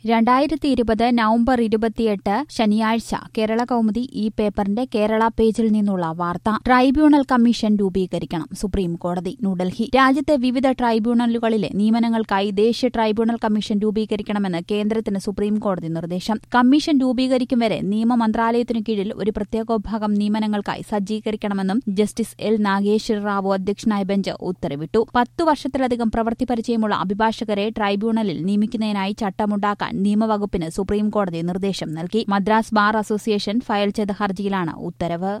രണ്ടായിരത്തി ഇരുപത് നവംബർ ഇരുപത്തിയെട്ട് ശനിയാഴ്ച കേരള കൗമുദി ഈ പേപ്പറിന്റെ കേരള പേജിൽ നിന്നുള്ള വാർത്ത ട്രൈബ്യൂണൽ കമ്മീഷൻ രൂപീകരിക്കണം സുപ്രീം കോടതി ന്യൂഡൽഹി രാജ്യത്തെ വിവിധ ട്രൈബ്യൂണലുകളിലെ നിയമനങ്ങൾക്കായി ദേശീയ ട്രൈബ്യൂണൽ കമ്മീഷൻ രൂപീകരിക്കണമെന്ന് കേന്ദ്രത്തിന് സുപ്രീം കോടതി നിർദ്ദേശം കമ്മീഷൻ രൂപീകരിക്കും വരെ നിയമ മന്ത്രാലയത്തിനു കീഴിൽ ഒരു പ്രത്യേകോഭാഗം നിയമനങ്ങൾക്കായി സജ്ജീകരിക്കണമെന്നും ജസ്റ്റിസ് എൽ നാഗേശ്വര റാവു അധ്യക്ഷനായ ബെഞ്ച് ഉത്തരവിട്ടു പത്തു വർഷത്തിലധികം പ്രവൃത്തി പരിചയമുള്ള അഭിഭാഷകരെ ട്രൈബ്യൂണലിൽ നിയമിക്കുന്നതിനായി ചട്ടമുണ്ടാക്കാൻ നിയമവകുപ്പിന് സുപ്രീം കോടതി നിർദ്ദേശം നൽകി മദ്രാസ് ബാർ അസോസിയേഷൻ ഫയൽ ചെയ്ത ഹർജിയിലാണ് ഉത്തരവ്